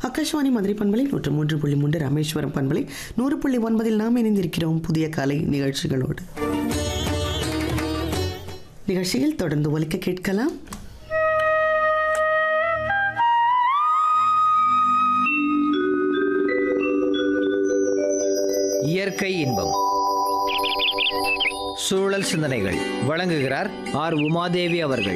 ஆகாஷ்வாணி மதுரை பண்பலை நூற்று மூன்று புள்ளி மூன்று ராமேஸ்வரம் பண்பலை நூறு புள்ளி ஒன்பதில் நாம் இணைந்திருக்கிறோம் புதிய காலை நிகழ்ச்சிகளோடு நிகழ்ச்சியில் தொடர்ந்து ஒலிக்க கேட்கலாம் இயற்கை இன்பம் சூழல் சிந்தனைகள் வழங்குகிறார் ஆர் உமாதேவி அவர்கள்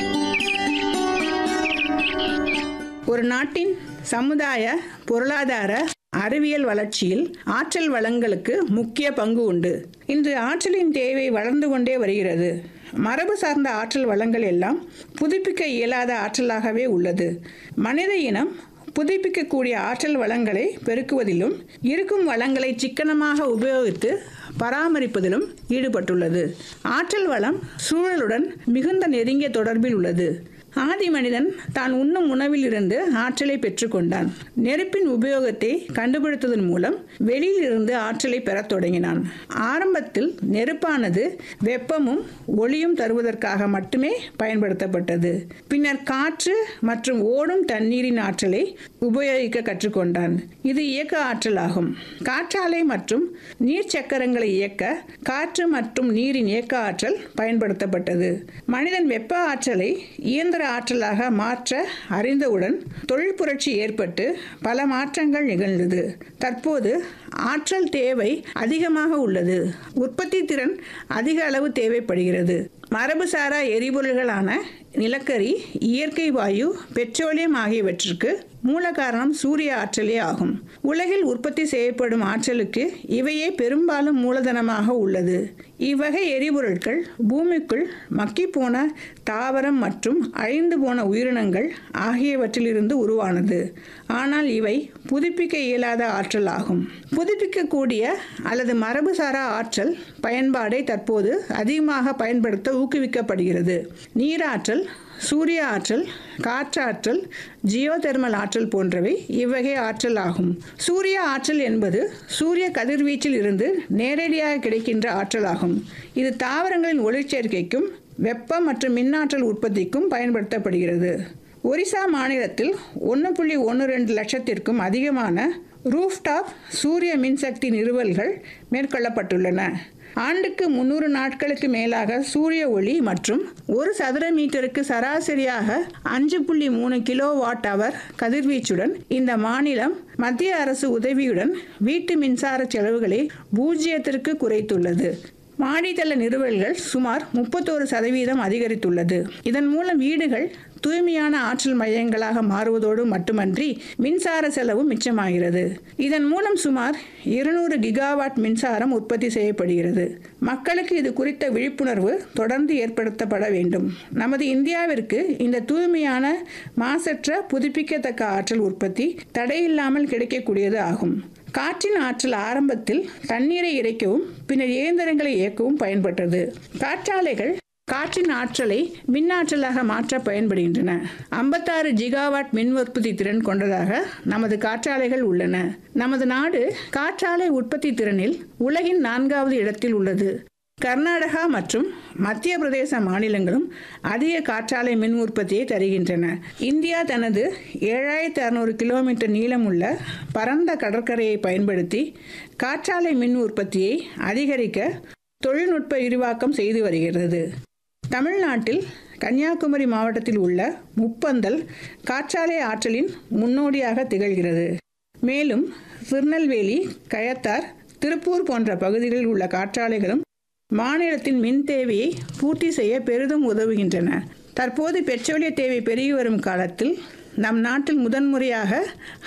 ஒரு நாட்டின் சமுதாய பொருளாதார அறிவியல் வளர்ச்சியில் ஆற்றல் வளங்களுக்கு முக்கிய பங்கு உண்டு இன்று ஆற்றலின் தேவை வளர்ந்து கொண்டே வருகிறது மரபு சார்ந்த ஆற்றல் வளங்கள் எல்லாம் புதுப்பிக்க இயலாத ஆற்றலாகவே உள்ளது மனித இனம் புதுப்பிக்கக்கூடிய ஆற்றல் வளங்களை பெருக்குவதிலும் இருக்கும் வளங்களை சிக்கனமாக உபயோகித்து பராமரிப்பதிலும் ஈடுபட்டுள்ளது ஆற்றல் வளம் சூழலுடன் மிகுந்த நெருங்கிய தொடர்பில் உள்ளது ஆதி மனிதன் தான் உண்ணும் உணவில் இருந்து ஆற்றலை பெற்றுக்கொண்டான் நெருப்பின் உபயோகத்தை கண்டுபிடித்ததன் மூலம் வெளியில் இருந்து ஆற்றலை பெறத் தொடங்கினான் ஆரம்பத்தில் நெருப்பானது வெப்பமும் ஒளியும் தருவதற்காக மட்டுமே பயன்படுத்தப்பட்டது பின்னர் காற்று மற்றும் ஓடும் தண்ணீரின் ஆற்றலை உபயோகிக்க கற்றுக்கொண்டான் இது இயக்க ஆற்றலாகும் காற்றாலை மற்றும் நீர் சக்கரங்களை இயக்க காற்று மற்றும் நீரின் இயக்க ஆற்றல் பயன்படுத்தப்பட்டது மனிதன் வெப்ப ஆற்றலை இயந்திர ஆற்றலாக மாற்ற அறிந்தவுடன் தொழில் புரட்சி ஏற்பட்டு பல மாற்றங்கள் நிகழ்ந்தது தற்போது ஆற்றல் தேவை அதிகமாக உள்ளது உற்பத்தி திறன் அதிக அளவு தேவைப்படுகிறது மரபுசாரா எரிபொருள்களான நிலக்கரி இயற்கை வாயு பெட்ரோலியம் ஆகியவற்றிற்கு மூல காரணம் சூரிய ஆற்றலே ஆகும் உலகில் உற்பத்தி செய்யப்படும் ஆற்றலுக்கு இவையே பெரும்பாலும் மூலதனமாக உள்ளது இவ்வகை எரிபொருட்கள் பூமிக்குள் மக்கிப்போன தாவரம் மற்றும் அழிந்து போன உயிரினங்கள் ஆகியவற்றிலிருந்து உருவானது ஆனால் இவை புதுப்பிக்க இயலாத ஆற்றல் ஆகும் புதுப்பிக்கக்கூடிய அல்லது மரபுசாரா ஆற்றல் பயன்பாடை தற்போது அதிகமாக பயன்படுத்த ஊக்குவிக்கப்படுகிறது நீராற்றல் சூரிய ஆற்றல் காற்றாற்றல் ஜியோதெர்மல் ஆற்றல் போன்றவை இவ்வகை ஆற்றல் ஆகும் சூரிய ஆற்றல் என்பது சூரிய கதிர்வீச்சில் இருந்து நேரடியாக கிடைக்கின்ற ஆற்றல் ஆகும் இது தாவரங்களின் ஒளிச்சேர்க்கைக்கும் வெப்பம் மற்றும் மின்னாற்றல் உற்பத்திக்கும் பயன்படுத்தப்படுகிறது ஒரிசா மாநிலத்தில் ஒன்று புள்ளி ஒன்று ரெண்டு லட்சத்திற்கும் அதிகமான ரூஃப்டாப் சூரிய மின்சக்தி நிறுவல்கள் மேற்கொள்ளப்பட்டுள்ளன ஆண்டுக்கு முன்னூறு நாட்களுக்கு மேலாக சூரிய ஒளி மற்றும் ஒரு சதுர மீட்டருக்கு சராசரியாக அஞ்சு புள்ளி மூணு கிலோ வாட் அவர் கதிர்வீச்சுடன் இந்த மாநிலம் மத்திய அரசு உதவியுடன் வீட்டு மின்சார செலவுகளை பூஜ்ஜியத்திற்கு குறைத்துள்ளது மாடித்தள நிறுவல்கள் சுமார் முப்பத்தோரு சதவீதம் அதிகரித்துள்ளது இதன் மூலம் வீடுகள் தூய்மையான ஆற்றல் மையங்களாக மாறுவதோடு மட்டுமன்றி மின்சார செலவும் மிச்சமாகிறது இதன் மூலம் சுமார் இருநூறு கிகாவாட் மின்சாரம் உற்பத்தி செய்யப்படுகிறது மக்களுக்கு இது குறித்த விழிப்புணர்வு தொடர்ந்து ஏற்படுத்தப்பட வேண்டும் நமது இந்தியாவிற்கு இந்த தூய்மையான மாசற்ற புதுப்பிக்கத்தக்க ஆற்றல் உற்பத்தி தடையில்லாமல் கிடைக்கக்கூடியது ஆகும் காற்றின் ஆற்றல் ஆரம்பத்தில் தண்ணீரை இறைக்கவும் பின்னர் இயந்திரங்களை இயக்கவும் பயன்பட்டது காற்றாலைகள் காற்றின் ஆற்றலை மின்னாற்றலாக மாற்ற பயன்படுகின்றன ஐம்பத்தாறு ஜிகாவாட் மின் உற்பத்தி திறன் கொண்டதாக நமது காற்றாலைகள் உள்ளன நமது நாடு காற்றாலை உற்பத்தி திறனில் உலகின் நான்காவது இடத்தில் உள்ளது கர்நாடகா மற்றும் மத்திய பிரதேச மாநிலங்களும் அதிக காற்றாலை மின் உற்பத்தியை தருகின்றன இந்தியா தனது ஏழாயிரத்தி அறுநூறு கிலோமீட்டர் நீளமுள்ள பரந்த கடற்கரையை பயன்படுத்தி காற்றாலை மின் உற்பத்தியை அதிகரிக்க தொழில்நுட்ப விரிவாக்கம் செய்து வருகிறது தமிழ்நாட்டில் கன்னியாகுமரி மாவட்டத்தில் உள்ள முப்பந்தல் காற்றாலை ஆற்றலின் முன்னோடியாக திகழ்கிறது மேலும் திருநெல்வேலி கயத்தார் திருப்பூர் போன்ற பகுதிகளில் உள்ள காற்றாலைகளும் மாநிலத்தின் மின் தேவையை பூர்த்தி செய்ய பெரிதும் உதவுகின்றன தற்போது பெட்ரோலிய தேவை பெருகி வரும் காலத்தில் நம் நாட்டில் முதன்முறையாக